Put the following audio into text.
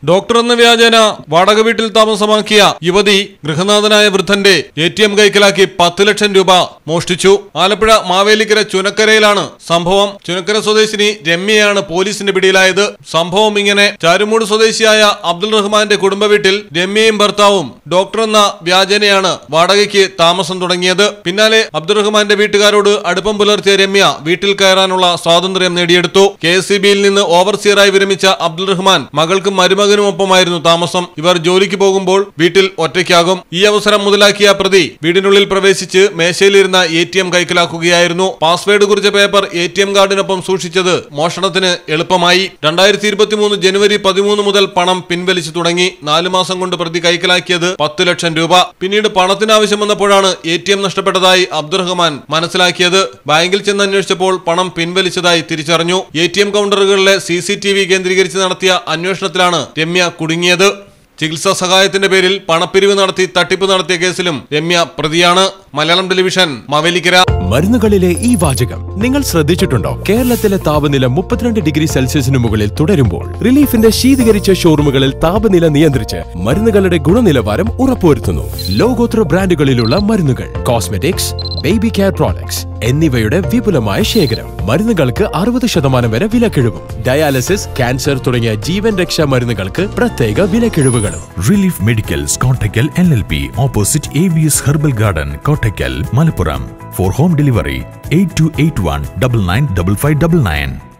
doctor എന്ന വ്യാജേന വാടക വീട്ടിൽ താമസമാക്കിയ യുവതി ഗൃഹനാഥനായ വൃദ്ധന്റെ എ ടി എം കൈക്കലാക്കി പത്ത് ലക്ഷം രൂപ മോഷ്ടിച്ചു ആലപ്പുഴ മാവേലിക്കര ചുനക്കരയിലാണ് സംഭവം ചുനക്കര സ്വദേശിനി രമ്യയാണ് പോലീസിന്റെ പിടിയിലായത് സംഭവം ഇങ്ങനെ ചാരുമൂട് സ്വദേശിയായ അബ്ദുൾ റഹ്മാന്റെ കുടുംബ വീട്ടിൽ രമ്യയും ഭർത്താവും ഡോക്ടർ എന്ന വ്യാജേനയാണ് വാടകയ്ക്ക് താമസം തുടങ്ങിയത് പിന്നാലെ അബ്ദുൾ റഹ്മാന്റെ വീട്ടുകാരോട് അടുപ്പം പുലർത്തിയ രമ്യ വീട്ടിൽ കയറാനുള്ള സ്വാതന്ത്ര്യം നേടിയെടുത്തു കെ എസ് നിന്ന് ഓവർസിയറായി വിരമിച്ച അബ്ദുൾ റഹ്മാൻ മകൾക്കും മരുമകനുമൊപ്പമായിരുന്നു താമസം ഇവർ ജോലിക്ക് പോകുമ്പോൾ വീട്ടിൽ ഒറ്റയ്ക്കാകും ഈ അവസരം മുതലാക്കിയ പ്രതി വീടിനുള്ളിൽ പ്രവേശിച്ച് മേശയിലിരുന്ന എ ടി എം കൈക്കലാക്കുകയായിരുന്നു പാസ്വേഡ് കുറിച്ച പേപ്പർ എ ടി എം കാർഡിനൊപ്പം സൂക്ഷിച്ചത് മോഷണത്തിന് എളുപ്പമായി രണ്ടായിരത്തി ഇരുപത്തിമൂന്ന് ജനുവരി പതിമൂന്ന് മുതൽ പണം പിൻവലിച്ചു തുടങ്ങി നാലു മാസം കൊണ്ട് പ്രതി കൈക്കലാക്കിയത് പത്ത് ലക്ഷം രൂപ പിന്നീട് പണത്തിന് ആവശ്യം വന്നപ്പോഴാണ് എ ടി എം നഷ്ടപ്പെട്ടതായി അബ്ദുറഹ്മാൻ മനസ്സിലാക്കിയത് ബാങ്കിൽ ചെന്ന് അന്വേഷിച്ചപ്പോൾ പണം പിൻവലിച്ചതായി തിരിച്ചറിഞ്ഞു എ ടി എം കൗണ്ടറുകളിലെ സി സി ടി വി കേന്ദ്രീകരിച്ച് നടത്തിയ അന്വേഷണത്തിലാണ് രമ്യ കുടുങ്ങിയത് ചികിത്സാ സഹായത്തിന്റെ പേരിൽ പണപ്പിരിവ് നടത്തി തട്ടിപ്പ് നടത്തിയ കേസിലും രമ്യ പ്രതിയാണ് മലയാളം ടെലിവിഷൻ മാവേലിക്കര മരുന്നുകളിലെ ഈ വാചകം നിങ്ങൾ ശ്രദ്ധിച്ചിട്ടുണ്ടോ കേരളത്തിലെ താപനില മുപ്പത്തിരണ്ട് ഡിഗ്രി സെൽഷ്യസിന് മുകളിൽ തുടരുമ്പോൾ റിലീഫിന്റെ ശീതീകരിച്ച ഷോറൂമുകളിൽ താപനില നിയന്ത്രിച്ച് മരുന്നുകളുടെ ഗുണനിലവാരം ഉറപ്പുവരുത്തുന്നു ലോകോത്തര ബ്രാൻഡുകളിലുള്ള മരുന്നുകൾ കോസ്മെറ്റിക്സ് ബേബി കെയർ പ്രോഡക്ട്സ് എന്നിവയുടെ വിപുലമായ ശേഖരം മരുന്നുകൾക്ക് അറുപത് ശതമാനം വരെ വിലക്കിഴിവും ഡയാലിസിസ് ക്യാൻസർ തുടങ്ങിയ ജീവൻ രക്ഷാ മരുന്നുകൾക്ക് പ്രത്യേക വിലക്കിഴിവുകളും relief medicals Kottakkal L L P opposite A V S herbal garden Kottakkal Malappuram for home delivery eight two eight one double nine double five double nine